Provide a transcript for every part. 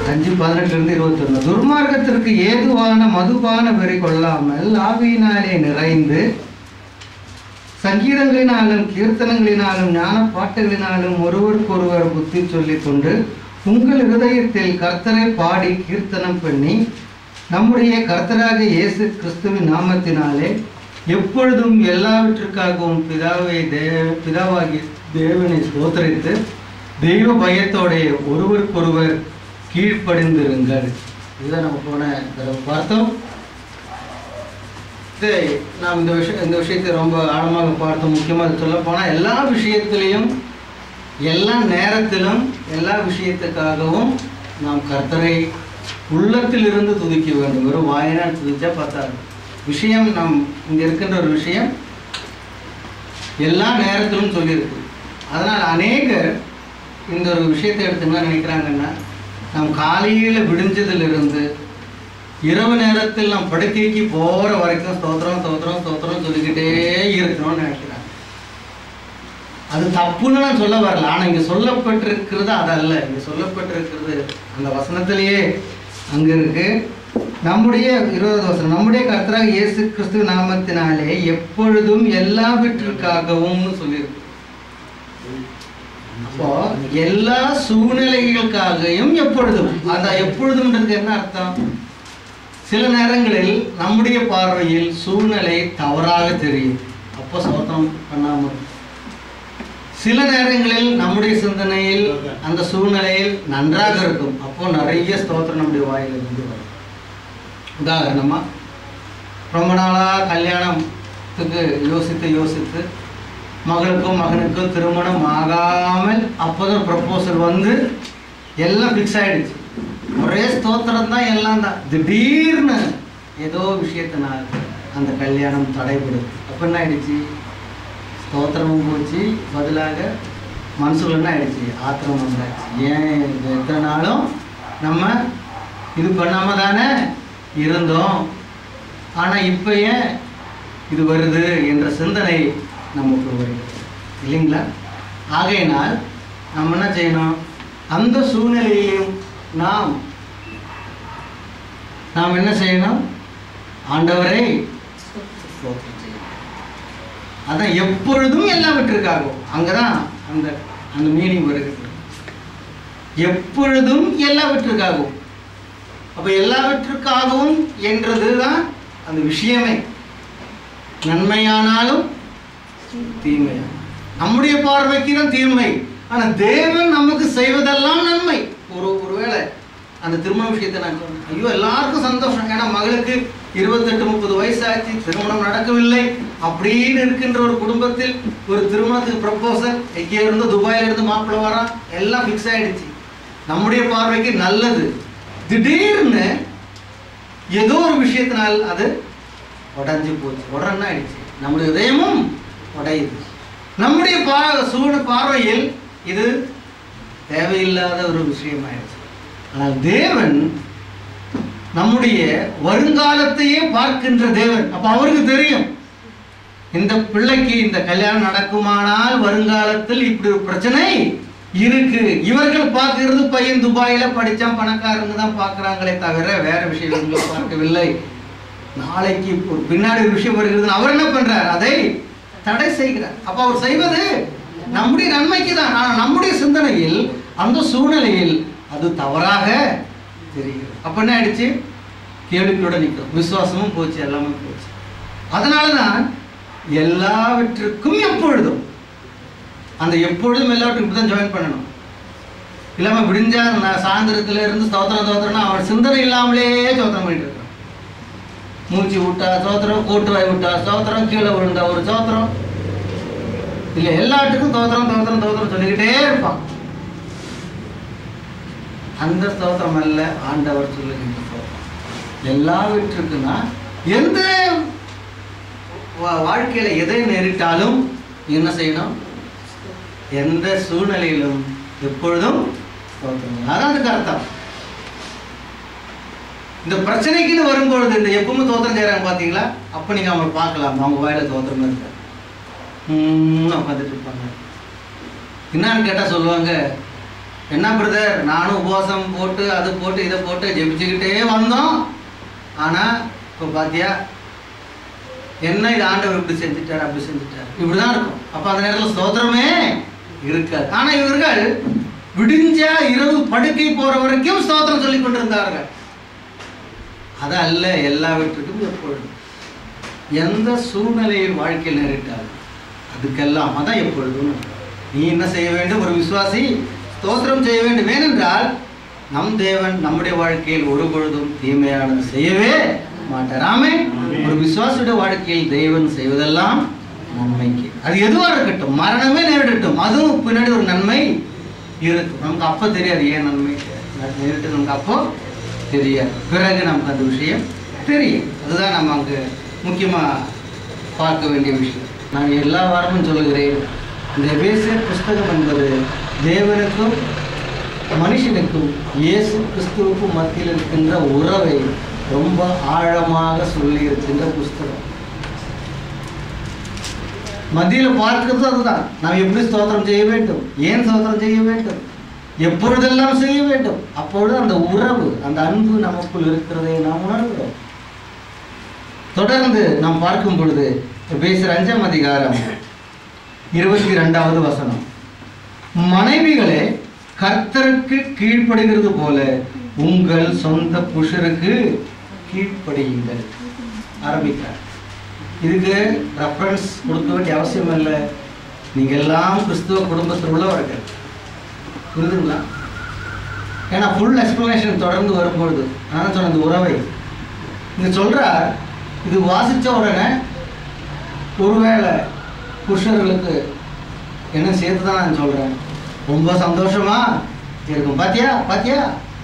அஞ்சு பதினெட்டுல இருந்து இருபத்தொன்னு துர்மார்க்கத்திற்கு ஏதுவான மதுபான வெறி கொள்ளாமல் ஆவியினாலே நிறைந்து சங்கீதங்களினாலும் கீர்த்தனங்களினாலும் ஞான பாட்டுகளினாலும் ஒருவருக்கொருவர் புத்தி சொல்லிக் கொண்டு உங்கள் இருதயத்தில் கர்த்தரை பாடி கீர்த்தனம் பண்ணி நம்முடைய கர்த்தராக இயேசு கிறிஸ்துவின் நாமத்தினாலே எப்பொழுதும் எல்லாவற்றுக்காகவும் பிதாவை தேவ பிதாவாகி தேவனை ஸ்தோத்தரித்து தெய்வ பயத்தோடைய ஒருவருக்கொருவர் கீழ்ப்படிந்திருங்கள் இதை நம்ம போன தடவை பார்த்தோம் இதை நாம் இந்த விஷயம் இந்த விஷயத்தை ரொம்ப ஆழமாக பார்த்தோம் முக்கியமாக சொல்ல போனால் எல்லா விஷயத்திலையும் எல்லா நேரத்திலும் எல்லா விஷயத்துக்காகவும் நாம் கர்த்தரை உள்ளத்திலிருந்து துதிக்க வேண்டும் வெறும் வாயினால் துதிச்சா பார்த்தாரு விஷயம் நம் இங்கே இருக்கின்ற ஒரு விஷயம் எல்லா நேரத்திலும் சொல்லியிருக்கு அதனால் அநேகர் இந்த ஒரு விஷயத்தை எடுத்து என்ன நினைக்கிறாங்கன்னா நாம் காலையில் விடிஞ்சதிலிருந்து இரவு நேரத்தில் நாம் படுக்கைக்கு போகிற வரைக்கும் ஸ்தோத்திரம் ஸ்தோத்திரம் ஸ்தோத்திரம் சொல்லிக்கிட்டே இருக்கணும்னு நினைக்கிறாங்க அது தப்புன்னு நான் சொல்ல வரல ஆனால் இங்கே சொல்லப்பட்டிருக்கிறது அது அல்ல இங்கே சொல்லப்பட்டிருக்கிறது அந்த வசனத்திலேயே அங்கே இருக்கு நம்முடைய இருபது வசனம் நம்முடைய கர்த்தராக இயேசு கிறிஸ்துவ நாமத்தினாலே எப்பொழுதும் எல்லாவற்றிற்காகவும் சொல்லியிருக்கு அப்போ எல்லா சூழ்நிலைகளுக்காகவும் எப்பொழுதும் அந்த எப்பொழுதும்ன்றது என்ன அர்த்தம் சில நேரங்களில் நம்முடைய பார்வையில் சூழ்நிலை தவறாக தெரியும் அப்போ சோத்திரம் பண்ணாமல் இருக்கும். சில நேரங்களில் நம்முடைய சிந்தனையில் அந்த சூழ்நிலையில் நன்றாக இருக்கும் அப்போ நிறைய ஸ்தோத்திரம் நம்முடைய வாயிலிருந்து வரும் உதாரணமா ரொம்ப நாளாக கல்யாணத்துக்கு யோசித்து யோசித்து மகளுக்கும் மகனுக்கும் திருமணம் ஆகாமல் அப்போதான் ப்ரப்போசல் வந்து எல்லாம் ஃபிக்ஸ் ஆயிடுச்சு ஒரே ஸ்தோத்திரம் தான் எல்லாம் தான் திடீர்னு ஏதோ விஷயத்தினால் அந்த கல்யாணம் தடைபடுது அப்போ என்ன ஆயிடுச்சு ஸ்தோத்திரமும் போச்சு பதிலாக மனசுல என்ன ஆயிடுச்சு ஆத்திரம் வந்தாச்சு ஏன் இது எத்தனை நாளும் நம்ம இது பண்ணாம தானே இருந்தோம் ஆனால் இப்போ ஏன் இது வருது என்ற சிந்தனை நமக்கு வருது இல்லைங்களா ஆகையினால் நம்ம என்ன செய்யணும் அந்த சூழ்நிலையையும் நாம் நாம் என்ன செய்யணும் ஆண்டவரை ஸ்தோத்திரம் செய்யணும். அதான் எப்பொழுதும் எல்லாவற்றிற்காகவும் அங்கதான் அந்த அந்த மீனிங் வருகிறது எப்பொழுதும் எல்லாவற்றிற்காகவும் அப்ப எல்லாவற்றுக்காகவும் என்றது தான் அந்த விஷயமே நன்மையானாலும் தீமையானாலும் நம்முடைய பார்வைக்கு தான் தீமை ஆனா தேவன் நமக்கு செய்வதெல்லாம் நன்மை ஒரு ஒருவேளை அந்த திருமண விஷயத்தை நான் சொன்னேன் ஐயோ எல்லாருக்கும் சந்தோஷம் ஏன்னா மகளுக்கு இருபத்தெட்டு முப்பது வயசு ஆச்சு திருமணம் நடக்கவில்லை அப்படின்னு இருக்கின்ற ஒரு குடும்பத்தில் ஒரு திருமணத்துக்கு ப்ரப்போசல் எங்கே இருந்து துபாயில இருந்து மாப்பிள்ளை வரான் எல்லாம் ஃபிக்ஸ் ஆயிடுச்சு நம்முடைய பார்வைக்கு நல்லது திடீர்னு ஏதோ ஒரு விஷயத்தினால் அது உடைஞ்சு போச்சு உடனே ஆயிடுச்சு நம்முடைய இதயமும் உடையுது நம்முடைய பா சூழ பார்வையில் இது தேவையில்லாத ஒரு விஷயம் ஆயிடுச்சு ஆனால் தேவன் நம்முடைய வருங்காலத்தையே பார்க்கின்ற தேவன் அப்ப அவருக்கு தெரியும் இந்த பிள்ளைக்கு இந்த கல்யாணம் நடக்குமானால் வருங்காலத்தில் இப்படி ஒரு பிரச்சனை இருக்கு இவர்கள் பார்க்கிறது பையன் துபாயில படிச்சான் பணக்காரங்க தான் பார்க்கறாங்களே தவிர வேற விஷயங்களை பார்க்கவில்லை நாளைக்கு ஒரு பின்னாடி ஒரு விஷயம் வருகிறது அவர் என்ன பண்றார் அதை தடை செய்கிறார் அப்ப அவர் செய்வது நம்முடைய நன்மைக்கு தான் ஆனால் நம்முடைய சிந்தனையில் அந்த சூழ்நிலையில் அது தவறாக தெரிகிறது அப்ப என்ன ஆயிடுச்சு கேள்விகளோட நிற்கும் விசுவாசமும் போச்சு எல்லாமே போச்சு அதனால தான் எல்லாவற்றுக்கும் எப்பொழுதும் அந்த எப்பொழுதும் எல்லாவற்றுக்கும் தான் ஜாயின் பண்ணணும் இல்லாம விடிஞ்சா நான் சாயந்தரத்துல இருந்து ஸ்தோத்திரம் ஸ்தோத்திரம்னா அவன் சிந்தனை இல்லாமலே ஸ்தோத்திரம் பண்ணிட்டு இருக்கான் மூச்சு விட்டா ஸ்தோத்திரம் கூட்டு வாய் விட்டா ஸ்தோத்திரம் கீழே விழுந்தா ஒரு ஸ்தோத்திரம் இல்ல எல்லாத்துக்கும் தோத்திரம் தோத்திரம் தோத்திரம் சொல்லிக்கிட்டே இருப்பான் அந்த ஸ்தோத்திரம் அல்ல ஆண்டவர் சொல்லுகின்ற ஸ்தோத்திரம் எல்லாவற்றுக்குன்னா எந்த வா- வாழ்க்கையில எதை நேரிட்டாலும் என்ன செய்யணும் எந்த சூழ்நிலையிலும் எப்பொழுதும் ஸ்தோத்திரம் அதான் அதுக்கு அர்த்தம் இந்த பிரச்சனைக்குன்னு வரும்பொழுது இந்த எப்பவுமே தோத்திரம் செய்கிறாங்க பார்த்தீங்களா அப்போ நீங்கள் அவங்களை பார்க்கலாம் அவங்க வாயில தோத்திரமா இருக்காது ம் உட்காந்துட்டு இருப்பாங்க என்னன்னு கேட்டால் சொல்லுவாங்க என்ன பிரதர் நானும் உபவாசம் போட்டு அது போட்டு இதை போட்டு ஜெபிச்சுக்கிட்டே வந்தோம் ஆனால் இப்போ பார்த்தியா என்ன இது ஆண்டவர் இப்படி செஞ்சுட்டார் அப்படி செஞ்சுட்டார் இப்படிதான் இருக்கும் அப்போ அந்த நேரத்தில் ஸ்தோத்திரமே இருக்காது ஆனால் இவர்கள் விடிஞ்சா இரவு படுக்கை போற வரைக்கும் ஸ்தோத்திரம் சொல்லி கொண்டிருந்தார்கள் அது அல்ல எல்லாவற்றுக்கும் எப்பொழுதும் எந்த சூழ்நிலையில் வாழ்க்கையில் நேரிட்டாலும் அதுக்கெல்லாம் அதான் எப்பொழுதும் நீ என்ன செய்ய வேண்டும் ஒரு விசுவாசி ஸ்தோத்திரம் செய்ய வேண்டும் ஏனென்றால் நம் தேவன் நம்முடைய வாழ்க்கையில் ஒரு பொழுதும் தீமையானது செய்யவே மாட்டார் ஆமே ஒரு விசுவாசியுடைய வாழ்க்கையில் தேவன் செய்வதெல்லாம் நன்மைக்கு அது எதுவாக இருக்கட்டும் மரணமே நேரிடட்டும் அதுவும் பின்னாடி ஒரு நன்மை இருக்கும் நமக்கு அப்போ தெரியாது ஏன் நன்மை நேரிட்டு நமக்கு அப்போ தெரியாது பிறகு நமக்கு அந்த விஷயம் தெரியும் அதுதான் நம்ம அங்கே முக்கியமாக பார்க்க வேண்டிய விஷயம் நான் எல்லா வாரமும் சொல்லுகிறேன் இந்த எபேசியர் புஸ்தகம் என்பது தேவனுக்கும் மனுஷனுக்கும் இயேசு கிறிஸ்துவுக்கும் மத்தியில் இருக்கின்ற உறவை ரொம்ப ஆழமாக சொல்லி இருக்கின்ற புஸ்தகம் மத்தியில் பார்க்கிறது அதுதான் நாம் எப்படி ஸ்தோத்திரம் செய்ய வேண்டும் ஏன் ஸ்தோத்திரம் செய்ய வேண்டும் எப்பொழுதெல்லாம் செய்ய வேண்டும் அப்பொழுது அந்த உறவு அந்த அன்பு நமக்குள் இருக்கிறதை நாம் உணர்கிறோம் தொடர்ந்து நாம் பார்க்கும் பொழுது பேசுகிற அஞ்சாம் அதிகாரம் இருபத்தி ரெண்டாவது வசனம் மனைவிகளே கர்த்தருக்கு கீழ்ப்படுகிறது போல உங்கள் சொந்த புருஷருக்கு கீழ்ப்படியுங்கள் ஆரம்பிக்கிறார் இதுக்கு ரெஃபரன்ஸ் கொடுக்க வேண்டிய அவசியம் இல்லை நீங்க எல்லாம் கிறிஸ்துவ குடும்பத்தில் உள்ளவர்கள் புரியுதுங்களா ஏன்னா ஃபுல் எக்ஸ்பிளனேஷன் தொடர்ந்து வரும்பொழுது நான் சொன்ன இந்த உறவை இங்க சொல்றார் இது வாசிச்ச உடனே ஒருவேளை புருஷர்களுக்கு என்ன சேர்த்து தான் நான் சொல்றேன் ரொம்ப சந்தோஷமா இருக்கும் பாத்தியா பாத்தியா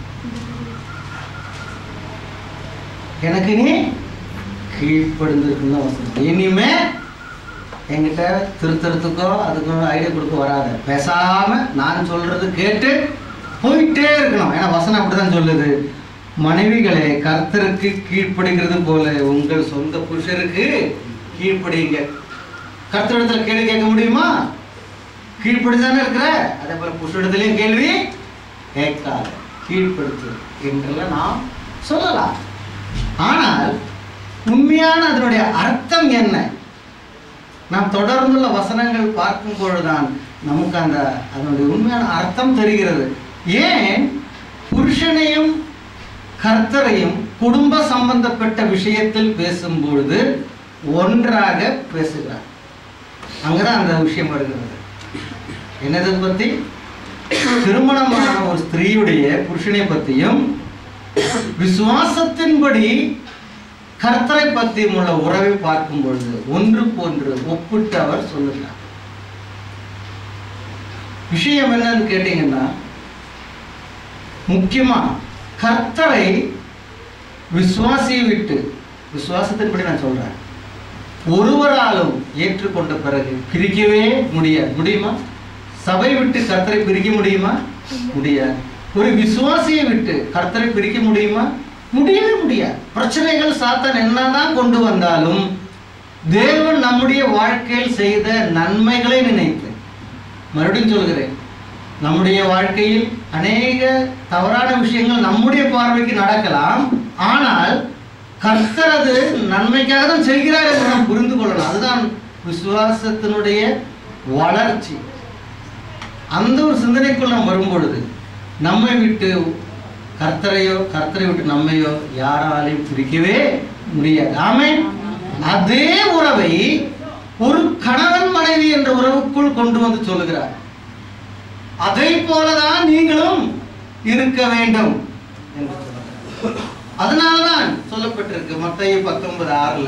எனக்கு நீ கீழ்ப்படுந்திருக்குன்னு அவசரம் இனிமே என்கிட்ட திருத்தறதுக்கோ அதுக்கோ ஐடியா கொடுக்க வராத பேசாம நான் சொல்றது கேட்டு போயிட்டே இருக்கணும் ஏன்னா வசனம் அப்படிதான் சொல்லுது மனைவிகளே கர்த்தருக்கு கீழ்ப்படுகிறது போல உங்கள் சொந்த புருஷருக்கு கீழ்ப்படியுங்க கர்த்தரிடத்துல கேள்வி கேட்க முடியுமா கீழ்ப்படிதானே இருக்கிற அதே போல புருஷனிடத்துலயும் கேள்வி கேட்காத கீழ்ப்படுத்து என்றெல்லாம் நாம் சொல்லலாம் ஆனால் உண்மையான அதனுடைய அர்த்தம் என்ன நாம் தொடர்ந்துள்ள வசனங்கள் பார்க்கும் பொழுதுதான் நமக்கு அந்த அதனுடைய உண்மையான அர்த்தம் தெரிகிறது ஏன் புருஷனையும் கர்த்தரையும் குடும்ப சம்பந்தப்பட்ட விஷயத்தில் பேசும்பொழுது ஒன்றாக பேசுகிறார் அங்கதான் அந்த விஷயம் வருகிறது என்னதை பத்தி திருமணமான ஒரு ஸ்திரீயுடைய புருஷனை பற்றியும் விசுவாசத்தின்படி கர்த்தரை பற்றியும் உள்ள உறவை பார்க்கும் பொழுது ஒன்றுக்கு ஒன்று ஒப்பிட்டு அவர் சொல்லுகிறார் விஷயம் என்னன்னு கேட்டீங்கன்னா முக்கியமா கர்த்தரை விசுவாசியை விட்டு விசுவாசத்தின்படி நான் சொல்றேன் ஒருவராலும் ஏற்றுக்கொண்ட பிறகு பிரிக்கவே முடியாது முடியுமா சபை விட்டு கர்த்தரை பிரிக்க முடியுமா முடியாது ஒரு விசுவாசியை விட்டு கர்த்தரை பிரிக்க முடியுமா முடியவே முடியாது பிரச்சனைகள் சாத்தான் என்னதான் கொண்டு வந்தாலும் தேவன் நம்முடைய வாழ்க்கையில் செய்த நன்மைகளை நினைத்து மறுபடியும் சொல்கிறேன் நம்முடைய வாழ்க்கையில் அநேக தவறான விஷயங்கள் நம்முடைய பார்வைக்கு நடக்கலாம் ஆனால் கர்த்தர் அது நன்மைக்காக தான் செய்கிறார் என்று நாம் புரிந்து கொள்ளலாம் அதுதான் விசுவாசத்தினுடைய வளர்ச்சி அந்த ஒரு சிந்தனைக்குள் நாம் வரும்பொழுது நம்மை விட்டு கர்த்தரையோ கர்த்தரை விட்டு நம்மையோ யாராலையும் பிரிக்கவே முடியாது ஆமே அதே உறவை ஒரு கணவன் மனைவி என்ற உறவுக்குள் கொண்டு வந்து சொல்லுகிறார் அதை போலதான் நீங்களும் இருக்க வேண்டும் என்று சொல்லுகிறார். அதனாலதான் சொல்லப்பட்டிருக்கு மத்திய பத்தொன்பது ஆறுல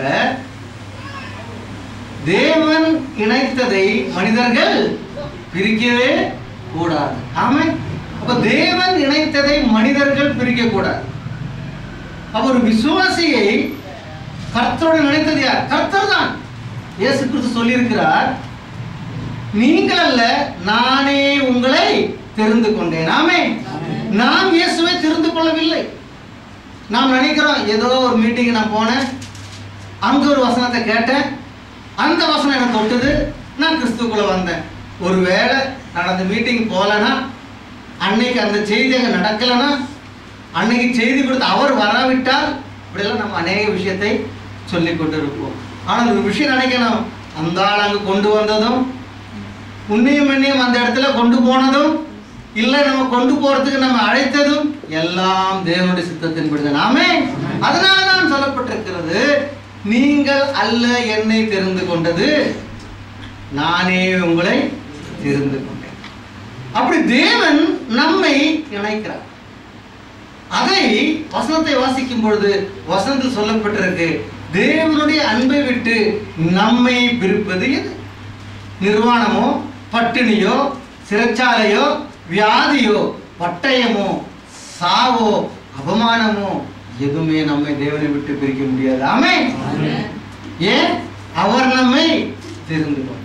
தேவன் இணைத்ததை மனிதர்கள் பிரிக்கவே கூடாது ஆமே அப்ப தேவன் இணைத்ததை மனிதர்கள் பிரிக்க கூடாது அப்ப ஒரு விசுவாசியை கர்த்தரோடு இணைத்தது யார் கர்த்தர் தான் இயேசு கிறிஸ்து சொல்லியிருக்கிறார் நீங்கள் அல்ல நானே உங்களை தெரிந்து கொண்டேன் ஆமே நாம் இயேசுவை தெரிந்து கொள்ளவில்லை நாம் நினைக்கிறோம் ஏதோ ஒரு மீட்டிங் நான் போனேன் அங்க ஒரு வசனத்தை கேட்டேன் அந்த வசனம் எனக்கு தொட்டுது நான் கிறிஸ்துக்குள்ள வந்தேன் ஒருவேளை நான் அந்த மீட்டிங் போகலன்னா அன்னைக்கு அந்த செய்தி அங்கே நடக்கலைன்னா அன்னைக்கு செய்தி கொடுத்து அவர் வராவிட்டால் இப்படியெல்லாம் நம்ம அநேக விஷயத்தை சொல்லி கொண்டு இருப்போம் ஆனால் ஒரு விஷயம் நினைக்கணும் அந்த ஆள் அங்கே கொண்டு வந்ததும் உன்னையும் என்னையும் அந்த இடத்துல கொண்டு போனதும் இல்லை நம்ம கொண்டு போறதுக்கு நம்ம அழைத்ததும் எல்லாம் தேவனுடைய சித்தத்தின்படி தான் ஆமே அதனால தான் சொல்லப்பட்டிருக்கிறது நீங்கள் அல்ல என்னை தெரிந்து கொண்டது நானே உங்களை தெரிந்து கொண்டேன் அப்படி தேவன் நம்மை இணைக்கிறார் அதை வசனத்தை வாசிக்கும் பொழுது வசனத்தில் சொல்லப்பட்டிருக்கு தேவனுடைய அன்பை விட்டு நம்மை பிரிப்பது எது நிர்வாணமோ பட்டினியோ சிறைச்சாலையோ வியாதியோ பட்டயமோ சாவோ அவமானமோ எதுவுமே நம்மை தேவனை விட்டு பிரிக்க முடியாது ஆமே ஏன் அவர் நம்மை தெரிந்து கொண்டார்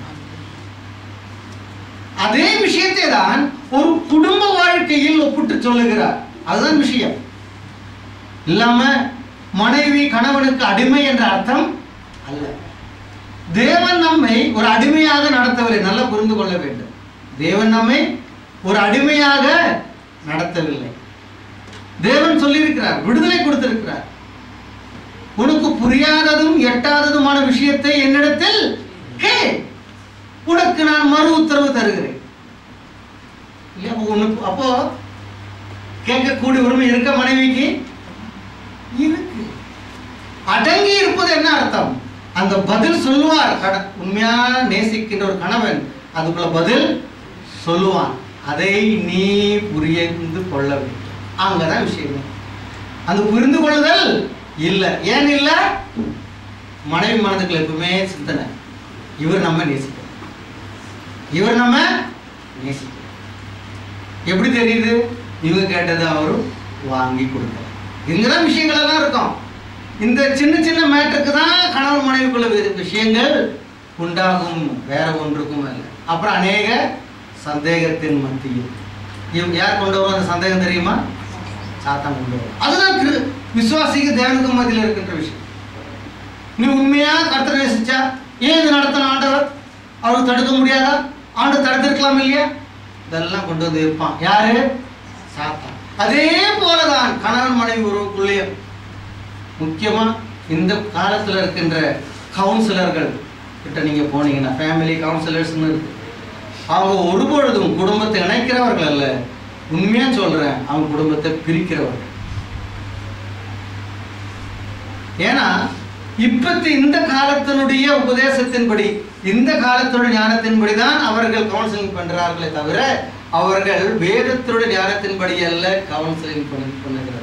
அதே விஷயத்தை தான் ஒரு குடும்ப வாழ்க்கையில் ஒப்பிட்டு சொல்லுகிறார் அதுதான் விஷயம் இல்லாம மனைவி கணவனுக்கு அடிமை என்ற அர்த்தம் அல்ல தேவன் நம்மை ஒரு அடிமையாக நடத்தவில்லை நல்லா புரிந்து கொள்ள வேண்டும் தேவன் நம்மை ஒரு அடிமையாக நடத்தவில்லை தேவன் சொல்லியிருக்கிறார் விடுதலை கொடுத்திருக்கிறார் உனக்கு புரியாததும் எட்டாததுமான விஷயத்தை என்னிடத்தில் கே உனக்கு நான் மறு உத்தரவு தருகிறேன் இல்லையா அப்போ உனக்கு அப்போ கேட்கக்கூடிய உரிமை இருக்க மனைவிக்கு இருக்கு அடங்கி இருப்பது என்ன அர்த்தம் அந்த பதில் சொல்லுவார் கட- உண்மையா நேசிக்கின்ற ஒரு கணவன் அதுக்குள்ள பதில் சொல்லுவான் அதை நீ புரிந்து கொள்ள வேண்டும் அங்கதான் விஷயம் அந்த புரிந்து கொள்ளுதல் இல்ல ஏன் இல்ல மனைவி மனதுக்குள்ள எப்பவுமே சிந்தனை இவர் நம்ம நேசிக்கிறோம் இவர் நம்ம நேசிக்கிறோம் எப்படி தெரியுது இவங்க கேட்டதை அவரு வாங்கி கொடுத்தார் இங்கதான் விஷயங்கள் எல்லாம் இருக்கும் இந்த சின்ன சின்ன மேட்டருக்கு தான் கணவன் மனைவிக்குள்ள வி- விஷயங்கள் உண்டாகும் வேற ஒன்றுக்கும் அல்ல அப்புறம் அநேக சந்தேகத்தின் மத்தியில் இவங்க யார் கொண்டு வரும் அந்த சந்தேகம் தெரியுமா சாத்தான் கொண்டு வரும் அதுதான் கிரு- விசுவாசிக்கு தேவனுக்கு மத்தியில் இருக்கின்ற விஷயம் நீ உண்மையா கர்த்தரை நேசிச்சா ஏன் இது நடத்தின ஆண்டவர் அவருக்கு தடுக்க முடியாதா ஆண்டு தடுத்திருக்கலாம் இல்லையா இதெல்லாம் கொண்டு வந்து இருப்பான் யாரு சாத்தான் அதே போலதான் கணவன் மனைவி உறவுக்குள்ளே முக்கியமா இந்த காலத்துல இருக்கின்ற கவுன்சிலர்கள் கிட்ட நீங்க போனீங்கன்னா ஃபேமிலி கவுன்சிலர்ஸ்னு இருக்கு அவங்க ஒரு பொழுதும் குடும்பத்தை இணைக்கிறவர்கள் அல்ல உண்மையா சொல்றேன் அவங்க குடும்பத்தை பிரிக்கிறவர்கள் ஏன்னா இப்பத்து இந்த காலத்தினுடைய உபதேசத்தின்படி இந்த காலத்தினுடைய ஞானத்தின்படி தான் அவர்கள் கவுன்சிலிங் பண்றார்களே தவிர அவர்கள் வேதத்தினுடைய ஞானத்தின்படி அல்ல கவுன்சிலிங் பண்ணி பண்ணுகிறார்கள்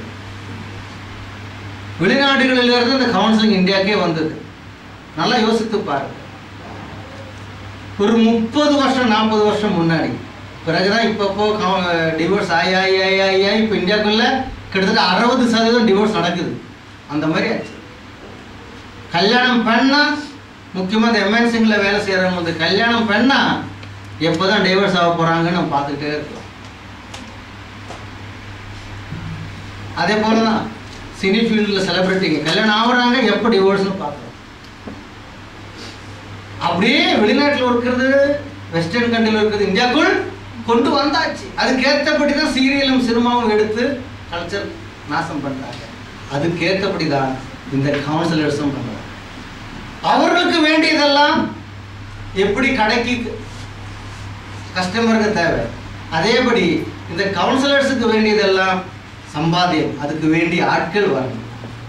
வெளிநாடுகளிலிருந்து இந்த கவுன்சிலிங் இந்தியாக்கே வந்தது நல்லா யோசித்து பாருங்க ஒரு முப்பது வருஷம் நாற்பது வருஷம் முன்னாடி பிறகுதான் இப்பப்போ டிவோர்ஸ் ஆகி ஆகி ஆகி ஆகி ஆகி இப்போ இந்தியாவுக்குள்ள கிட்டத்தட்ட அறுபது சதவீதம் டிவோர்ஸ் நடக்குது அந்த மாதிரி ஆச்சு கல்யாணம் பண்ணா முக்கியமாக இந்த எம்என்சிங்கில் வேலை செய்கிறவங்க வந்து கல்யாணம் பண்ணா எப்போ தான் டைவர்ஸ் ஆக போகிறாங்கன்னு நம்ம பார்த்துக்கிட்டே இருக்கோம் அதே போல தான் சினி ஃபீல்டில் செலிபிரிட்டிங்க கல்யாணம் ஆகுறாங்க எப்போ டிவோர்ஸ்னு பார்க்குறோம் அப்படியே வெளிநாட்டில் இருக்கிறது வெஸ்டர்ன் கண்ட்ரியில் இருக்கிறது இந்தியாவுக்குள் கொண்டு வந்தாச்சு அதுக்கேற்றபடி தான் சீரியலும் சினிமாவும் எடுத்து கல்ச்சர் நாசம் பண்ணுறாங்க அதுக்கேற்றபடி தான் இந்த கவுன்சிலர்ஸும் பண்ணுறாங்க அவர்களுக்கு வேண்டியதெல்லாம் எப்படி கடைக்கு கஸ்டமருக்கு தேவை அதேபடி இந்த கவுன்சிலர்ஸுக்கு வேண்டியதெல்லாம் சம்பாத்தியம் அதுக்கு வேண்டிய ஆட்கள் வரணும்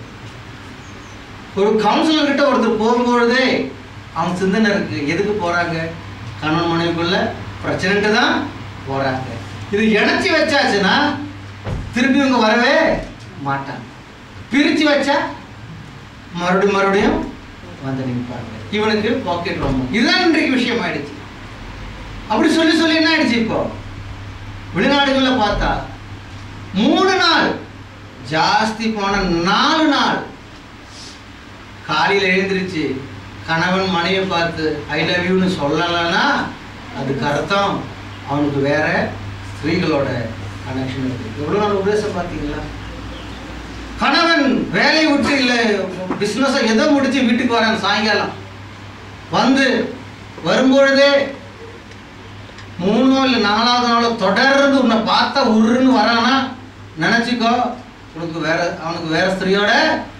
ஒரு கவுன்சிலர் கிட்ட ஒருத்தர் போகும்பொழுதே அவங்க சிந்தனை இருக்கு எதுக்கு போறாங்க கணவன் மனைவிக்குள்ள பிரச்சனைட்டு தான் போறாங்க இது இணைச்சி வச்சாச்சுன்னா திருப்பி இவங்க வரவே மாட்டாங்க பிரிச்சு வச்சா மறுபடியும் மறுபடியும் வந்து நிற்பாங்க இவனுக்கு பாக்கெட் ரொம்ப இதுதான் இன்றைக்கு விஷயம் ஆயிடுச்சு அப்படி சொல்லி சொல்லி என்ன ஆயிடுச்சு இப்போ வெளிநாடுகளில் பார்த்தா மூணு நாள் ஜாஸ்தி போன நாலு நாள் காலையில் எழுந்திருச்சு கணவன் மனைவியை பார்த்து ஐ லவ் யூன்னு சொல்லலைன்னா அதுக்கு அர்த்தம் அவனுக்கு வேற ஸ்திரீகளோட கனெக்ஷன் இருக்கு எவ்வளோ நாள் உபதேசம் பார்த்தீங்களா கணவன் வேலையை விட்டு இல்லை பிஸ்னஸை எதோ முடிச்சு வீட்டுக்கு வரான் சாயங்காலம் வந்து வரும்பொழுதே மூணோ இல்லை நாலாவது நாளோ தொடர்ந்து உன்னை பார்த்தா உருன்னு வரானா நினைச்சுக்கோ உனக்கு வேற அவனுக்கு வேற ஸ்திரியோட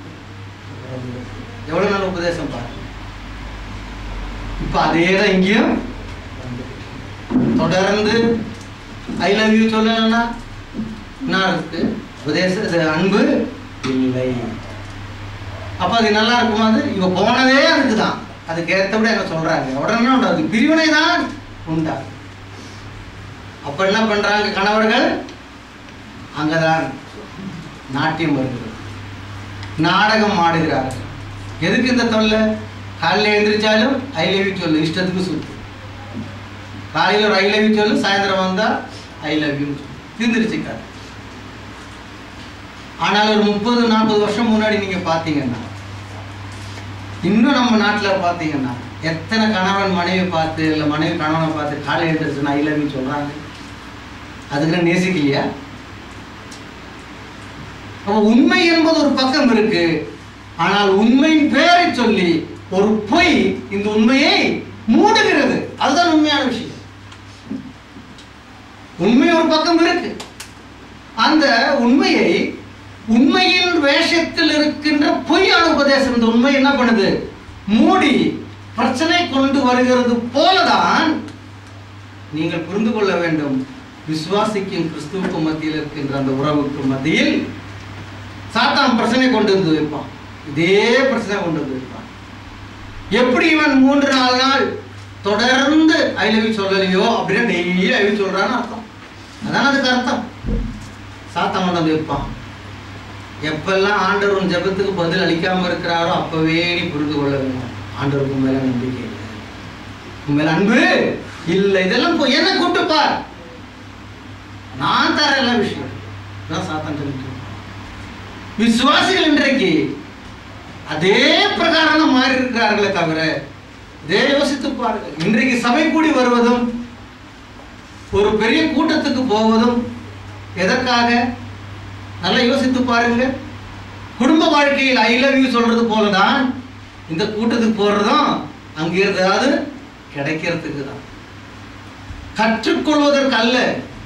எவ்வளவு நல்ல உபதேசம் பாரு இப்ப அதே தான் இங்கேயும் தொடர்ந்து ஐ லவ் யூ சொல்லலன்னா என்ன இருக்கு உபதேச இது அன்பு இல்லை அப்ப அது நல்லா இருக்குமா அது இவ போனதே அதுக்கு தான் அதுக்கு ஏற்றபடி அங்க சொல்றாங்க உடனே உண்டாது பிரிவினை தான் உண்டா அப்ப என்ன பண்றாங்க கணவர்கள் அங்கதான் நாட்டியம் வருகிறது நாடகம் ஆடுகிறார்கள் எதுக்கு இந்த தொல்லை காலையில் எழுந்திரிச்சாலும் ஐ லவ் யூ சொல்லு இஷ்டத்துக்கு சுத்து காலையில் ஒரு ஐ லவ் யூ சொல்லு சாயந்தரம் வந்தா ஐ லவ் யூ தீர்ந்துருச்சு கதை ஆனால் ஒரு முப்பது நாற்பது வருஷம் முன்னாடி நீங்க பார்த்தீங்கன்னா இன்னும் நம்ம நாட்டில் பார்த்தீங்கன்னா எத்தனை கணவன் மனைவி பார்த்து இல்லை மனைவி கணவனை பார்த்து காலை எழுந்திரிச்சுன்னா ஐ லவ் யூ சொல்றாங்க அதுக்கு நேசிக்கலையா அப்ப உண்மை என்பது ஒரு பக்கம் இருக்கு ஆனால் உண்மையின் பேரை சொல்லி ஒரு பொய் இந்த உண்மையை மூடுகிறது அதுதான் உண்மையான விஷயம் உண்மை ஒரு பக்கம் இருக்கு அந்த உண்மையை உண்மையின் வேஷத்தில் இருக்கின்ற பொய்யான உபதேசம் இந்த உண்மை என்ன பண்ணுது மூடி பிரச்சனை கொண்டு வருகிறது போலதான் நீங்கள் புரிந்து கொள்ள வேண்டும் விசுவாசிக்கும் கிறிஸ்துவுக்கு மத்தியில் இருக்கின்ற அந்த உறவுக்கு மத்தியில் சாத்தான் பிரச்சனை கொண்டு வந்து வைப்பான் இதே பிரச்சனை கொண்டு வந்து வைப்பான் எப்படி இவன் மூன்று நாலு நாள் தொடர்ந்து ஐ லவ் யூ சொல்லலையோ அப்படின்னு டெய்லி ஐ லவ் சொல்றான்னு அர்த்தம் அதான் அதுக்கு அர்த்தம் சாத்தான் கொண்டு வந்து வைப்பான் எப்பெல்லாம் ஆண்டவர் உன் ஜெபத்துக்கு பதில் அளிக்காம இருக்கிறாரோ அப்பவே நீ புரிந்து கொள்ள வேண்டும் ஆண்டவருக்கு மேல நம்பிக்கை இல்லை உன் மேல அன்பு இல்லை இதெல்லாம் போய் என்ன கூட்டுப்பார் நான் தர எல்லா விஷயம் இதான் சாத்தான் சொல்லிட்டு இருக்கான். விசுவாசிகள் இன்றைக்கு அதே பிரகாரம் தான் மாறி இருக்கிறார்களே தவிர இதே யோசித்து பாருங்கள் இன்றைக்கு சபை கூடி வருவதும் ஒரு பெரிய கூட்டத்துக்கு போவதும் எதற்காக நல்லா யோசித்து பாருங்க குடும்ப வாழ்க்கையில் ஐ லவ் யூ சொல்றது போலதான் இந்த கூட்டத்துக்கு போறதும் அங்க ஏதாவது கிடைக்கிறதுக்கு தான் கற்றுக்கொள்வதற்கு அல்ல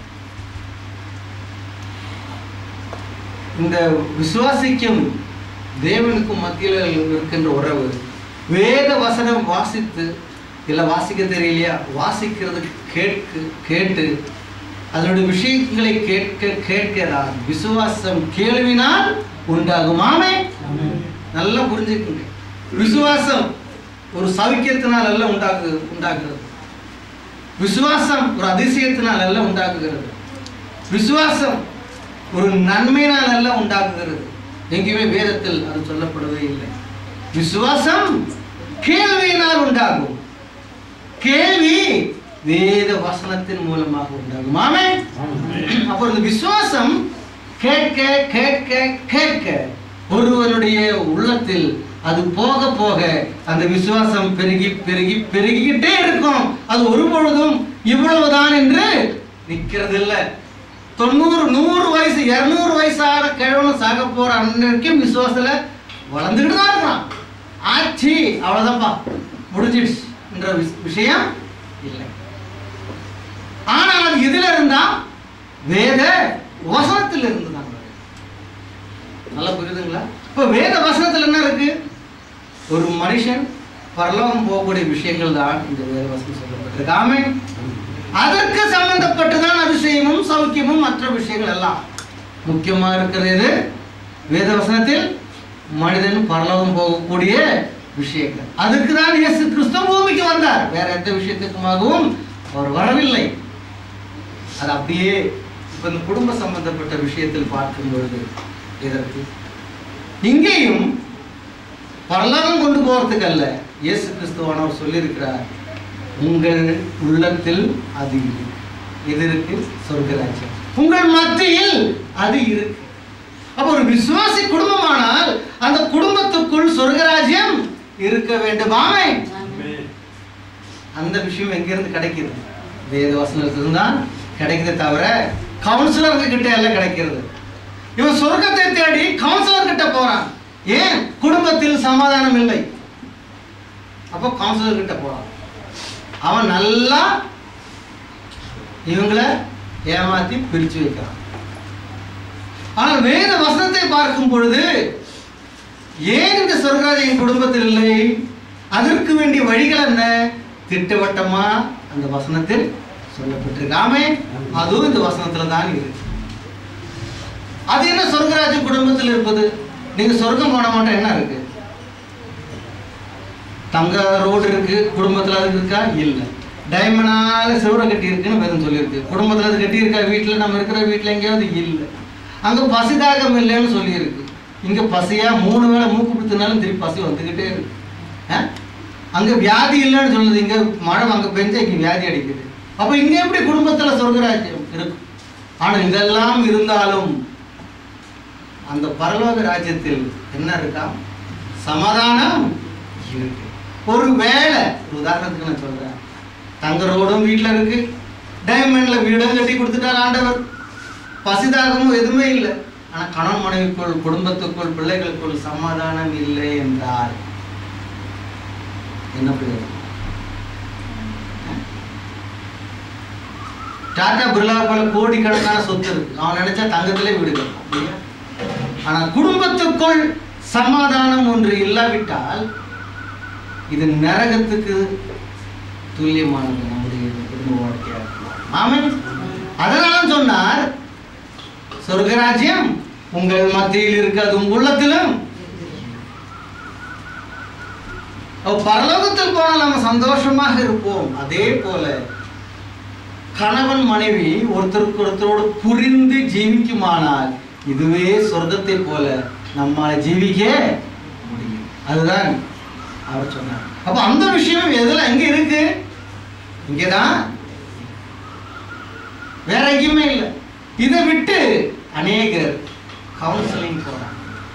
இந்த விசுவாசிக்கும் தேவனுக்கும் மத்தியில் இருக்கின்ற உறவு வேத வசனம் வாசித்து இல்லை வாசிக்க தெரியலையா வாசிக்கிறது கேட்கு கேட்டு அதனுடைய விஷயங்களை கேட்க கேட்கிறா விசுவாசம் கேள்வினால் உண்டாகுமாமே நல்லா புரிஞ்சுக்குங்க விசுவாசம் ஒரு சௌக்கியத்தினால் அல்ல உண்டாக்கு உண்டாக்குறது விசுவாசம் ஒரு அதிசயத்தினால் அல்ல உண்டாக்குகிறது விசுவாசம் ஒரு நன்மையினால் அல்ல உண்டாக்குகிறது எங்கேயுமே வேதத்தில் அது சொல்லப்படவே இல்லை விசுவாசம் கேள்வியினால் உண்டாகும் கேள்வி வேத வசனத்தின் மூலமாக உண்டாகும் ஆமே அப்போ இந்த விசுவாசம் கேட்க கேட்க கேட்க ஒருவனுடைய உள்ளத்தில் அது போக போக அந்த விசுவாசம் பெருகி பெருகி பெருகிக்கிட்டே இருக்கும் அது ஒரு பொழுதும் இவ்வளவுதான் என்று நிக்கிறது இல்ல தொண்ணூறு நூறு வயசு இருநூறு வயசான கிழவனும் சாக போற அன்னைக்கும் விசுவாசத்துல வளர்ந்துக்கிட்டு தான் இருக்கிறான் ஆச்சு அவ்வளவுதான்ப்பா முடிஞ்சிடுச்சு என்ற விஷ- விஷயம் இல்லை ஆனால் அது எதுல இருந்தா வேத வசனத்தில் இருந்து தான் வருது. நல்லா புரியுதுங்களா இப்ப வேத வசனத்துல என்ன இருக்கு ஒரு மனுஷன் பரலோகம் போகக்கூடிய விஷயங்கள் தான் இந்த வேத வசனம் சொல்லப்பட்டிருக்கு ஆமென் அதற்கு சம்பந்தப்பட்டுதான் அதிசயமும் சௌக்கியமும் மற்ற விஷயங்கள் எல்லாம் முக்கியமா இருக்கிறது வேத வசனத்தில் மனிதன் பரலோகம் போகக்கூடிய விஷயங்கள் அதுக்கு தான் இயேசு கிறிஸ்து பூமிக்கு வந்தார் வேற எந்த விஷயத்துக்குமாகவும் அவர் வரவில்லை அது அப்படியே இப்ப இந்த குடும்ப சம்பந்தப்பட்ட விஷயத்தில் பார்க்கும் பொழுது இதற்கு இங்கேயும் பரலோகம் கொண்டு போறதுக்கு அல்ல இயேசு கிறிஸ்துவானவர் சொல்லியிருக்கிறார் உங்கள் உள்ளத்தில் அது இருக்கு இது இருக்கு சொர்க்கராஜ்யம் உங்கள் மத்தியில் அது இருக்கு அப்ப ஒரு விசுவாசி குடும்பமானால் அந்த குடும்பத்துக்குள் சொர்க்கராஜ்யம் இருக்க வேண்டுமாமே அந்த விஷயம் எங்கிருந்து கிடைக்குது வேத வசனத்துல தான் கிடைக்குதே தவிர கவுன்சிலர் கிட்ட எல்லாம் கிடைக்கிறது இவன் சொர்க்கத்தை தேடி கவுன்சிலர் கிட்ட போறான் ஏன் குடும்பத்தில் சமாதானம் இல்லை அப்போ கவுன்சிலர் கிட்ட போறான் அவன் நல்லா இவங்கள ஏமாத்தி பிரிச்சு வைக்கிறான் ஆனால் வேத வசனத்தை பார்க்கும் பொழுது ஏன் இந்த சொர்க்கராஜின் குடும்பத்தில் இல்லை அதற்கு வேண்டிய வழிகள் என்ன திட்டவட்டமா அந்த வசனத்தில் சொல்லப்பட்டிருக்கு ஆமே அதுவும் இந்த வசனத்துல தான் இருக்கு அது என்ன சொர்க்கராஜன் குடும்பத்தில் இருப்பது நீங்க சொர்க்கம் போன மாட்டோம் என்ன இருக்கு தங்க ரோடு இருக்கு குடும்பத்துல அது இருக்கா இல்லை டைமண்டால சிவரை கட்டி இருக்குன்னு வேதம் சொல்லியிருக்கு குடும்பத்துல அது கட்டி இருக்கா வீட்டுல நம்ம இருக்கிற வீட்டுல எங்கேயாவது இல்லை அங்க பசிதாகம் இல்லைன்னு சொல்லியிருக்கு இங்க பசியா மூணு வேளை மூக்கு பிடித்தனாலும் திருப்பி பசி வந்துகிட்டே இருக்கு ஆ? அங்க வியாதி இல்லைன்னு சொல்லுது இங்க மழை அங்க பெஞ்சா இங்க வியாதி அடிக்குது அப்ப இங்க எப்படி குடும்பத்துல சொர்க்கராஜ்யம் இருக்கும் ஆனா இதெல்லாம் இருந்தாலும் அந்த பரலோக ராஜ்யத்தில் என்ன இருக்கா சமாதானம் இருக்கு ஒரு வேளை ஒரு உதாரணத்துக்கு நான் சொல்றேன் தங்க ரோடும் வீட்டில் இருக்கு டைமண்ட்ல வீடும் கட்டி கொடுத்துட்டார் ஆண்டவர் பசிதாகமும் எதுவுமே இல்லை ஆனா கணவன் மனைவிக்குள் குடும்பத்துக்குள் பிள்ளைகளுக்குள் சமாதானம் இல்லை என்றால் என்ன பிரயோஜனம் டாடா பிர்லா போல கோடிக்கணக்கான சொத்து இருக்கு அவன் நினைச்சா தங்கத்திலே வீடு கட்டலாம் இல்லையா? ஆனா குடும்பத்துக்குள் சமாதானம் ஒன்று இல்லாவிட்டால் இது நரகத்துக்கு துல்லியமானது நம்முடைய குடும்ப வாழ்க்கையா இருக்கலாம் ஆமென் அதனால சொன்னார் சொர்க்கராஜ்யம் உங்கள் மத்தியில் இருக்காது உங்கள் உள்ளத்திலும் அப்ப பரலோகத்தில் போனால் நம்ம சந்தோஷமாக இருப்போம் அதே போல கணவன் மனைவி ஒருத்தருக்கு ஒருத்தரோடு புரிந்து ஜீவிக்குமானால் இதுவே சொர்க்கத்தை போல நம்மால் ஜீவிக்க முடியும் அதுதான் அவர் சொன்னார் அப்ப அந்த விஷயம் எதுல எங்க இருக்கு இங்கதான் வேற எங்கேயுமே இல்லை இதை விட்டு அநேகர் கவுன்சிலிங் போறாங்க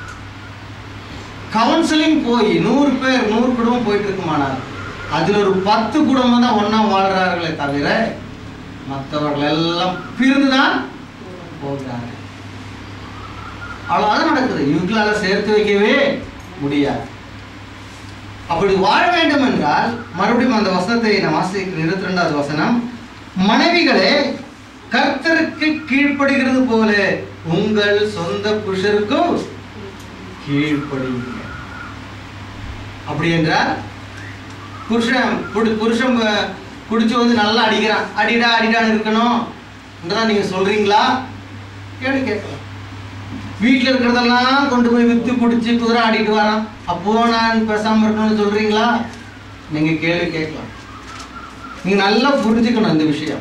கவுன்சிலிங் போய் நூறு பேர் நூறு குடும்பம் போயிட்டு இருக்குமானால் அதுல ஒரு பத்து குடும்பம் தான் ஒண்ணா வாழ்றார்களே தவிர மற்றவர்கள் எல்லாம் பிரிந்துதான் போகிறார்கள் அவ்வளவுதான் நடக்குது இவங்களால சேர்த்து வைக்கவே முடியாது அப்படி வாழ வேண்டும் என்றால் மறுபடியும் அந்த வசனத்தை நான் வாசிக்கிற இருபத்தி ரெண்டாவது வசனம் மனைவிகளே கர்த்தருக்கு கீழ்ப்படுகிறது போல உங்கள் சொந்த புருஷருக்கும் கீழ்ப்படிங்க அப்படி என்றால் புருஷன் புடி புருஷன் அஹ், குடிச்சு வந்து நல்லா அடிக்கிறான் அடிடா அடிடான்னு இருக்கணும் என்றதான் நீங்க சொல்றீங்களா கேள்வி கேட்கலாம் வீட்டில் இருக்கிறதெல்லாம் கொண்டு போய் வித்து குடிச்சு குதிரை ஆடிட்டு வரான் அப்போ நான் பேசாம இருக்கணும்னு சொல்றீங்களா நீங்க கேள்வி கேட்கலாம் நீங்க நல்லா புரிஞ்சுக்கணும் இந்த விஷயம்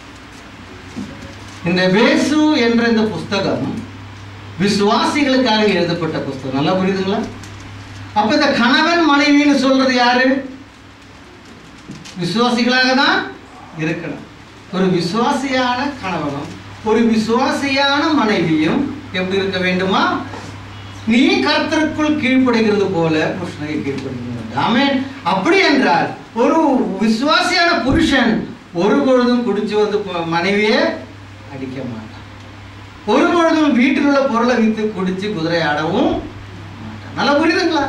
இந்த வேசு என்ற இந்த புஸ்தகம் விசுவாசிகளுக்காக எழுதப்பட்ட புஸ்தகம் நல்லா புரியுதுங்களா அப்ப இந்த கணவன் மனைவின்னு சொல்றது யாரு விசுவாசிகளாக தான் இருக்கணும் ஒரு விசுவாசியான கணவனும் ஒரு விசுவாசியான மனைவியும் எப்படி இருக்க வேண்டுமா நீ கர்த்தருக்குள் கீழ்ப்படுகிறது போல புருஷனை கீழ்ப்படுகிறது ஆமென் அப்படி என்றால் ஒரு விசுவாசியான புருஷன் ஒரு பொழுதும் குடிச்சு வந்து ப- மனைவியை அடிக்க மாட்டான் ஒரு பொழுதும் வீட்டில் உள்ள பொருளை வித்து குடிச்சு குதிரை ஆடவும் மாட்டான் நல்லா புரியுதுங்களா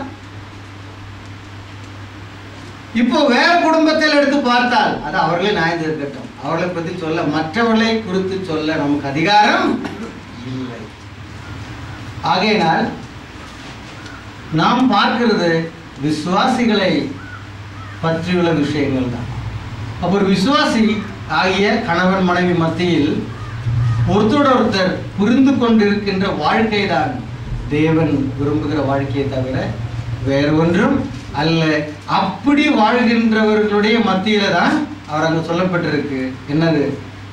இப்போ வேற குடும்பத்தில் எடுத்து பார்த்தால் அது அவர்களே நியாயம் இருக்கட்டும் அவர்களை பத்தி சொல்ல மற்றவர்களை குறித்து சொல்ல நமக்கு அதிகாரம் இல்லை ஆகையினால் நாம் பார்க்கிறது விசுவாசிகளை பற்றியுள்ள விஷயங்கள் தான் அப்போ ஒரு விசுவாசி ஆகிய கணவன் மனைவி மத்தியில் ஒருத்தரோட ஒருத்தர் புரிந்து கொண்டிருக்கின்ற வாழ்க்கை தான் தேவன் விரும்புகிற வாழ்க்கையை தவிர வேற ஒன்றும் அல்ல அப்படி வாழ்கின்றவர்களுடைய மத்தியில தான் அவர் அங்க சொல்லப்பட்டிருக்கு என்னது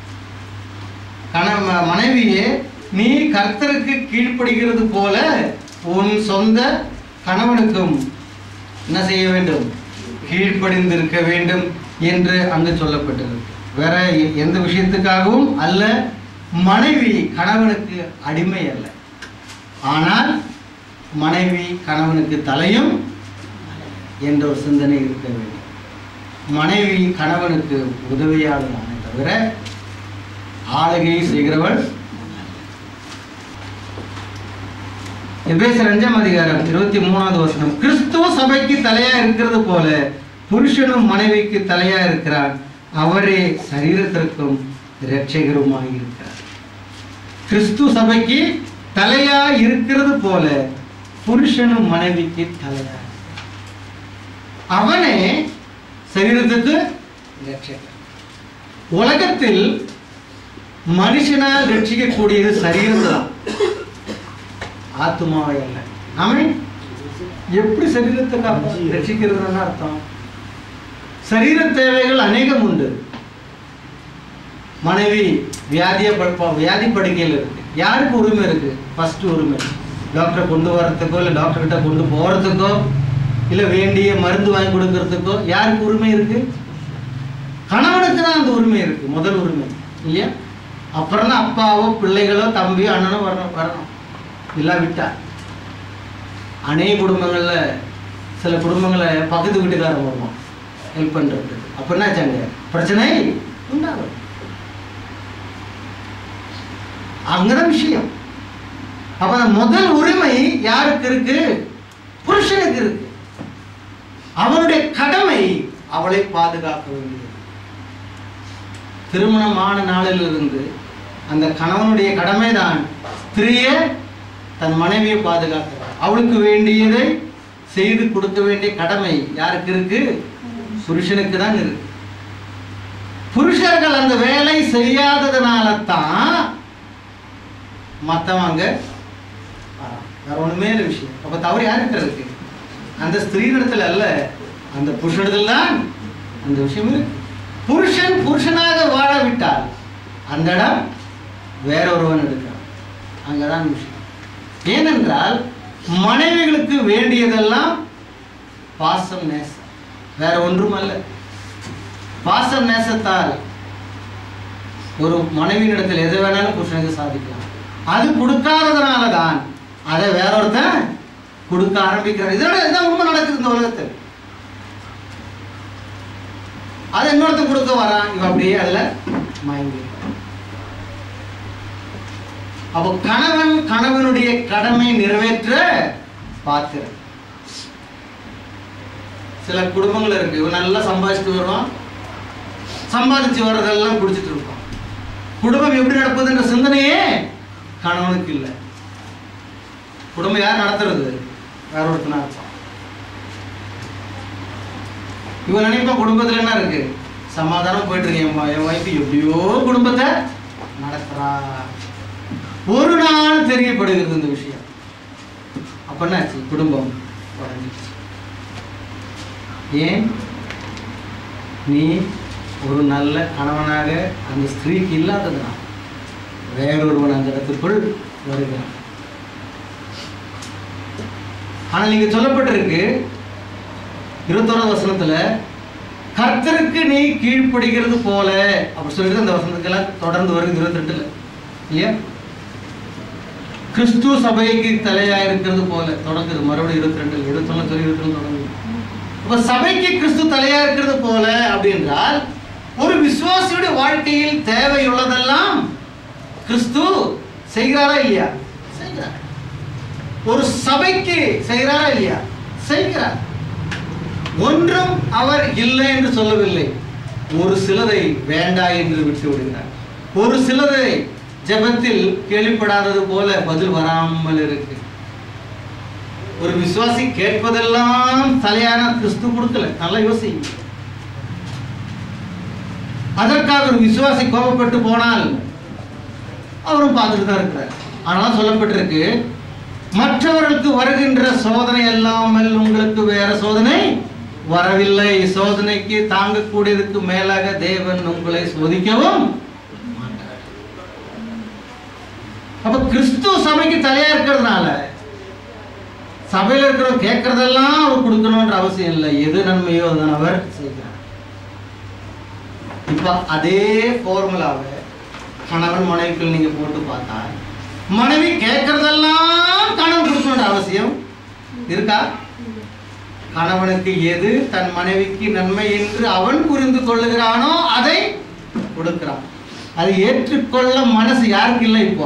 கணவ மனைவியே நீ கர்த்தருக்கு கீழ்ப்படுகிறது போல உன் சொந்த கணவனுக்கும் என்ன செய்ய வேண்டும் கீழ்ப்படிந்திருக்க வேண்டும் என்று அங்கு சொல்லப்பட்டிருக்கு வேற எ- எந்த விஷயத்துக்காகவும் அல்ல மனைவி கணவனுக்கு அடிமை அல்ல ஆனால் மனைவி கணவனுக்கு தலையும் என்ற ஒரு சிந்தனை இருக்க வேண்டும் மனைவி கணவனுக்கு உதவியாளரான தவிர ஆளுகை செய்கிறவள் எபேசர் அஞ்சாம் அதிகாரம் இருபத்தி மூணாவது வசனம் கிறிஸ்துவ சபைக்கு தலையா இருக்கிறது போல புருஷனும் மனைவிக்கு தலையா இருக்கிறார் அவரே சரீரத்திற்கும் இரட்சகருமாய் இருக்கிறார் கிறிஸ்து சபைக்கு தலையா இருக்கிறது போல புருஷனும் மனைவிக்கு தலையா அவனே சரீரத்துக்கு இரட்சகர் உலகத்தில் மனுஷனால் ரட்சிக்கக்கூடியது சரீரம் தான் ஆத்மாவை அல்ல அவன் எப்படி சரீரத்தை காப்பா ரட்சிக்கிறதுன்னு அர்த்தம் சரீர தேவைகள் அநேகம் உண்டு மனைவி வியாதிய ப- வியாதி படுக்கையில் இருக்கு யாருக்கு உரிமை இருக்கு ஃபர்ஸ்ட் உரிமை டாக்டரை கொண்டு வர்றதுக்கோ இல்லை டாக்டர் கிட்ட கொண்டு போறதுக்கோ இல்லை வேண்டிய மருந்து வாங்கி கொடுக்கறதுக்கோ யாருக்கு உரிமை இருக்கு கணவனுக்கு தான் அந்த உரிமை இருக்கு முதல் உரிமை இல்லையா அப்புறம் தான் அப்பாவோ பிள்ளைகளோ தம்பியோ அண்ணனோ வரணும் வரணும் இல்லாவிட்டா அநேக குடும்பங்கள்ல சில குடும்பங்களை பக்கத்து வீட்டுக்காரன் வருவான் ஹெல்ப் பண்றது அப்ப என்னாச்சாங்க பிரச்சனை உண்டாகும் அங்கதான் விஷயம் அப்ப அந்த முதல் உரிமை யாருக்கு இருக்கு புருஷனுக்கு இருக்கு அவனுடைய கடமை அவளை பாதுகாக்க வேண்டியது திருமணமான நாளிலிருந்து அந்த கணவனுடைய கடமைதான் ஸ்திரியை தன் மனைவியை பாதுகாக்கிறார் அவளுக்கு வேண்டியதை செய்து கொடுக்க வேண்டிய கடமை யாருக்கு இருக்கு புருஷனுக்கு தான் இருக்கு புருஷர்கள் அந்த வேலை செய்யாததுனால தான் மற்றவங்க வேற ஒண்ணுமே இல்லை விஷயம் அப்ப தவறு யார்கிட்ட இருக்கு அந்த ஸ்திரீனிடத்துல அல்ல அந்த புருஷனிடத்தில் தான் அந்த விஷயம் இருக்கு புருஷன் புருஷனாக வாழ விட்டால் அந்த இடம் வேற ஒருவன் எடுக்கிறான் அங்கதான் விஷயம் ஏனென்றால் மனைவிகளுக்கு வேண்டியதெல்லாம் பாசம் நேசம் வேற ஒன்றும் அல்ல பாசம் நேசத்தால் ஒரு மனைவியினிடத்தில் எது வேணாலும் புருஷனுக்கு சாதிக்கலாம் அது கொடுக்காததுனால தான் அதை வேற ஒருத்தன் கொடுக்க ஆரம்பிக்கிறார் இதோட இதுதான் உண்மை நடக்குது இந்த உலகத்தில் அது இன்னொருத்தன் கொடுக்க வரான் இவன் அப்படியே அதுல மயங்கி அப்போ கணவன் கணவனுடைய கடமை நிறைவேற்ற பார்க்கிறார் சில குடும்பங்கள் இருக்கு இவன் நல்லா சம்பாதிச்சுட்டு வருவான் சம்பாதிச்சு வர்றதெல்லாம் குடிச்சிட்டு இருப்பான் குடும்பம் எப்படி நடப்பதுன்ற சிந்தனையே கணவனுக்கு இல்லை குடும்பம் யார் நடத்துறது வேற ஒருத்தனா இருப்பான் இவன் நினைப்பான் குடும்பத்துல என்ன இருக்கு சமாதானம் போயிட்டு இருக்கு என் வ- என் வைஃப் எப்படியோ குடும்பத்தை நடத்துறா ஒரு நாள் தெரியப்படுகிறது இந்த விஷயம் அப்ப என்னாச்சு குடும்பம் உடைஞ்சிச்சு ஏன் நீ ஒரு நல்ல கணவனாக அந்த ஸ்திரீக்கு இல்லாததுனால் வேறொருவன் அந்த இடத்துக்குள் வருகிறான் ஆனால் இங்க சொல்லப்பட்டிருக்கு இருபத்தோராவது வசனத்துல கர்த்தருக்கு நீ கீழ்ப்படுகிறது போல அப்படி சொல்லிட்டு அந்த வசனத்துக்கெல்லாம் தொடர்ந்து வருது இருபத்தி ரெண்டுல இல்லையா கிறிஸ்து சபைக்கு தலையா இருக்கிறது போல தொடங்குது மறுபடியும் இருபத்தி ரெண்டு இருபத்தி ஒண்ணு சொல்லி இருபத்தி ரெண்டு தொடங்குது அப்ப சபைக்கு கிறிஸ்து தலையா இருக்கிறது போல அப்படின்றால் ஒரு விசுவாசியுடைய வாழ்க்கையில் தேவையுள்ளதெல்லாம் கிறிஸ்து செய்கிறாரா இல்லையா செய்கிறார் ஒரு சபைக்கு செய்கிறாரா இல்லையா செய்கிறார் ஒன்றும் அவர் இல்லை என்று சொல்லவில்லை ஒரு சிலதை வேண்டா என்று விட்டு விடுகிறார் ஒரு சிலதை ஜெபத்தில் கேள்விப்படாதது போல பதில் வராமல் இருக்கு ஒரு விசுவாசி கேட்பதெல்லாம் தலையான கிறிஸ்து கொடுக்கல நல்லா யோசிங்க அதற்காக ஒரு விசுவாசி கோபப்பட்டு போனால் அவரும் பார்த்துட்டு தான் இருக்கிறார் ஆனால் சொல்லப்பட்டிருக்கு மற்றவர்களுக்கு வருகின்ற சோதனை அல்லாமல் உங்களுக்கு வேற சோதனை வரவில்லை சோதனைக்கு தாங்கக்கூடியதுக்கு மேலாக தேவன் உங்களை சோதிக்கவும் மாட்டார். அப்ப கிறிஸ்துவ சபைக்கு தலையா இருக்கிறதுனால சபையில இருக்கிறவங்க கேட்கறதெல்லாம் அவர் கொடுக்கணும்ன்ற அவசியம் இல்லை எது நன்மையோ அதுதான் அவர் செய்கிறார் இப்ப அதே ஃபார்முலாவை கணவன் மனைவிக்குள் நீங்க போட்டு பார்த்தா மனைவி கேட்கறதெல்லாம் கணவன் கொடுக்கணுன்ற அவசியம் இருக்கா கணவனுக்கு எது தன் மனைவிக்கு நன்மை என்று அவன் புரிந்து கொள்ளுகிறானோ அதை கொடுக்கிறான் அதை ஏற்றுக்கொள்ள மனசு யாருக்கு இல்லை இப்போ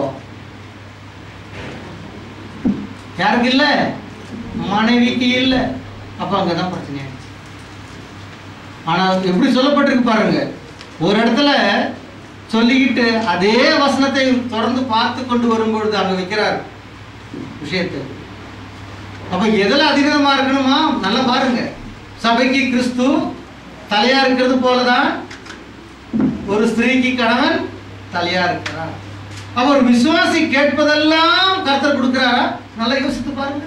யாருக்கு இல்லை மனைவிக்கு இல்லை அப்ப அங்கதான் பிரச்சனை ஆயிடுச்சு ஆனா எப்படி சொல்லப்பட்டிருக்கு பாருங்க ஒரு இடத்துல சொல்லிக்கிட்டு அதே வசனத்தை தொடர்ந்து பார்த்து கொண்டு வரும்பொழுது அங்க வைக்கிறார் விஷயத்தை அப்ப எதுல அதிகமா இருக்கணுமா நல்லா பாருங்க சபைக்கு கிறிஸ்து தலையா இருக்கிறது போலதான் ஒரு ஸ்திரீக்கு கணவன் தலையா இருக்கிறார் அப்ப ஒரு விசுவாசி கேட்பதெல்லாம் கர்த்தர் கொடுக்கிறாரா நல்லா யோசித்து பாருங்க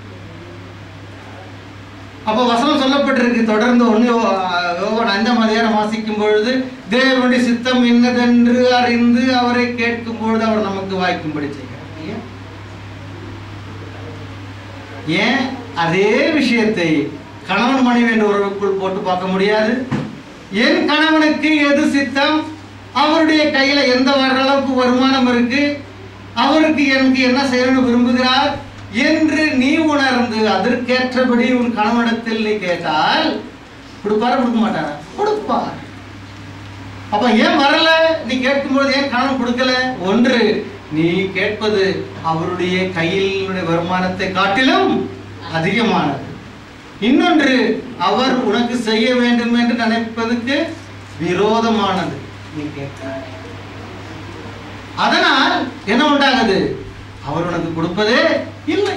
அப்ப வசனம் சொல்லப்பட்டிருக்கு தொடர்ந்து ஒன்று யோவான் அஞ்சாம் அதிகாரம் வாசிக்கும் பொழுது தேவனுடைய சித்தம் என்னதென்று அறிந்து அவரை கேட்கும் பொழுது அவர் நமக்கு வாய்க்கும்படி செய்கிறார் இல்லையா? ஏன் அதே விஷயத்தை கணவன் மனைவி என்ற உறவுக்குள் போட்டு பார்க்க முடியாது என் கணவனுக்கு எது சித்தம் அவருடைய கையில எந்த வர அளவுக்கு வருமானம் இருக்கு அவருக்கு எனக்கு என்ன செய்யணும்னு விரும்புகிறார் என்று நீ உணர்ந்து அதற்கேற்றபடி உன் கணவனிடத்தில் நீ கேட்டால் கொடுப்பாரா கொடுக்க மாட்டாரா கொடுப்பார் அப்ப ஏன் வரல நீ கேட்கும்போது ஏன் கணவன் கொடுக்கல ஒன்று நீ கேட்பது அவருடைய கையில் வருமானத்தை காட்டிலும் அதிகமானது இன்னொன்று அவர் உனக்கு செய்ய வேண்டும் என்று நினைப்பதற்கு விரோதமானது நீ கேட்கிறாய் அதனால் என்ன உண்டாகுது அவர் உனக்கு கொடுப்பதே இல்லை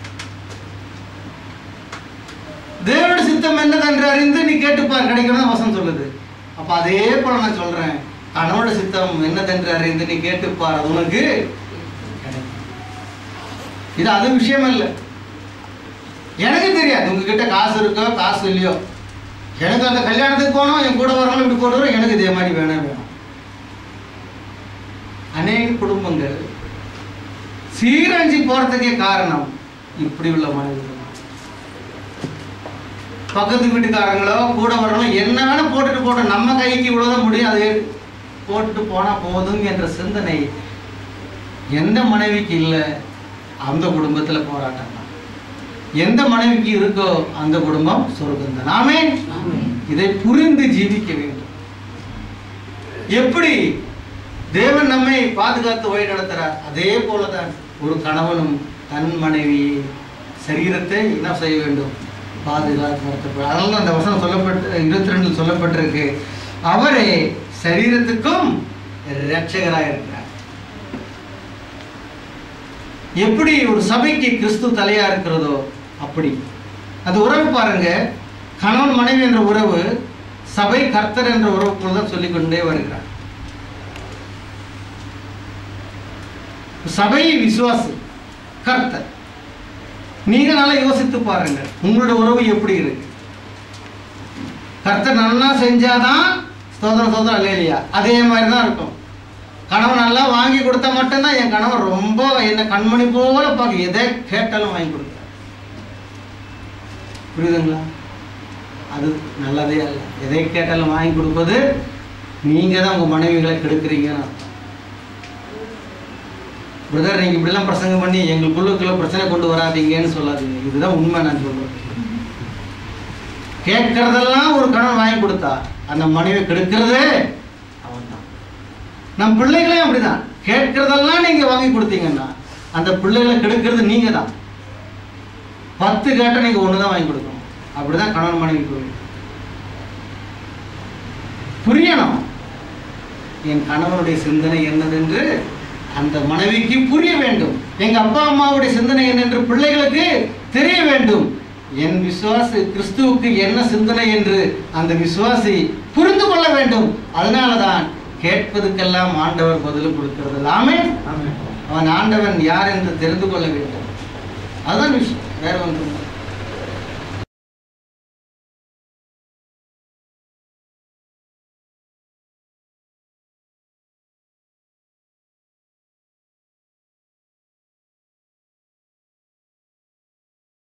தேவனுடைய சித்தம் என்னதென்று அறிந்து நீ கேட்டுப்பார் கிடைக்கணும் வசனம் சொல்லுது அப்ப அதே போல நான் சொல்றேன் கணவனோட சித்தம் என்னதென்று அறிந்து நீ கேட்டுப்பார் அது உனக்கு கிடைக்கும் இது அது விஷயம் இல்லை எனக்கு தெரியாது உங்ககிட்ட காசு இருக்கோ காசு இல்லையோ எனக்கு அந்த கல்யாணத்துக்கு போனோம் என் கூட வரவங்களும் இப்படி கூட வரும் எனக்கு இதே மாதிரி வேணும் வேணும் அநேக குடும்பங்கள் சீரஞ்சி போறதுக்கே காரணம் இப்படி உள்ள மனிதர்கள் பக்கத்து வீட்டுக்காரங்களோ கூட வரவங்களோ என்ன வேணா போட்டுட்டு போட்டோம் நம்ம கைக்கு இவ்வளவுதான் முடியும் அதை போட்டுட்டு போனா போதும் என்ற சிந்தனை எந்த மனைவிக்கு இல்லை அந்த குடும்பத்துல போராட்டம் தான் எந்த மனைவிக்கு இருக்கோ அந்த குடும்பம் சொர்க்கம் தான் ஆமே இதை புரிந்து ஜீவிக்க வேண்டும் எப்படி தேவன் நம்மை பாதுகாத்து வழி நடத்துறார் அதே போலதான் ஒரு கணவனும் தன் மனைவி சரீரத்தை என்ன செய்ய வேண்டும் பாதுகாத்து நடத்தப்படும் அதனால தான் அந்த வசனம் சொல்லப்பட்டு இருபத்தி ரெண்டில் சொல்லப்பட்டிருக்கு அவரே சரீரத்துக்கும் இரட்சகராக இருக்கிறார் எப்படி ஒரு சபைக்கு கிறிஸ்து தலையா இருக்கிறதோ அப்படி அந்த உறவு பாருங்க கணவன் மனைவி என்ற உறவு சபை கர்த்தர் என்ற உறவுக்குள் தான் சொல்லிக்கொண்டே வருகிறார் சபை விசுவாசி கர்த்தர் நீங்க நல்லா யோசித்து பாருங்க உங்களோட உறவு எப்படி இருக்கு கர்த்தர் நல்லா செஞ்சாதான் ஸ்தோத்திரம் ஸ்தோத்திரம் இல்லையா அதே மாதிரி தான் இருக்கும் கணவன் நல்லா வாங்கி கொடுத்தா மட்டும்தான் என் கணவன் ரொம்ப என்ன கண்மணி போல பார்க்க எதை கேட்டாலும் வாங்கி கொடுத்தார் புரியுதுங்களா அது நல்லதே அல்ல எதை கேட்டாலும் வாங்கி கொடுப்பது நீங்க தான் உங்க மனைவிகளை கெடுக்கிறீங்கன்னு அர்த்தம் பிரதர் நீங்க இப்படிலாம் பிரசங்கம் பண்ணி எங்களுக்குள்ளுக்குள்ள பிரச்சனை கொண்டு வராதீங்கன்னு சொல்லாதீங்க இதுதான் உண்மை நான் சொல்றேன் கேட்கறதெல்லாம் ஒரு கணவன் வாங்கி கொடுத்தா அந்த மனைவி கெடுக்கிறதே அவன் தான் நம் பிள்ளைகளையும் அப்படிதான் கேட்கறதெல்லாம் நீங்க வாங்கி கொடுத்தீங்கன்னா அந்த பிள்ளைகளை கெடுக்கிறது நீங்க தான் பத்து கேட்டால் நீங்க ஒன்று தான் வாங்கி கொடுக்கணும் அப்படிதான் கணவன் மனைவி கோவில் புரியணும் என் கணவனுடைய சிந்தனை என்னதென்று அந்த மனைவிக்கு புரிய வேண்டும் எங்க அப்பா அம்மாவுடைய சிந்தனை என்னென்று பிள்ளைகளுக்கு தெரிய வேண்டும் என் விசுவாசி கிறிஸ்துவுக்கு என்ன சிந்தனை என்று அந்த விசுவாசி புரிந்து கொள்ள வேண்டும் அதனாலதான் கேட்பதுக்கெல்லாம் ஆண்டவர் பதில் கொடுக்கிறது எல்லாமே அவன் ஆண்டவன் யார் என்று தெரிந்து கொள்ள வேண்டும் அதுதான் விஷயம் வேற ஒன்றும் இல்லை.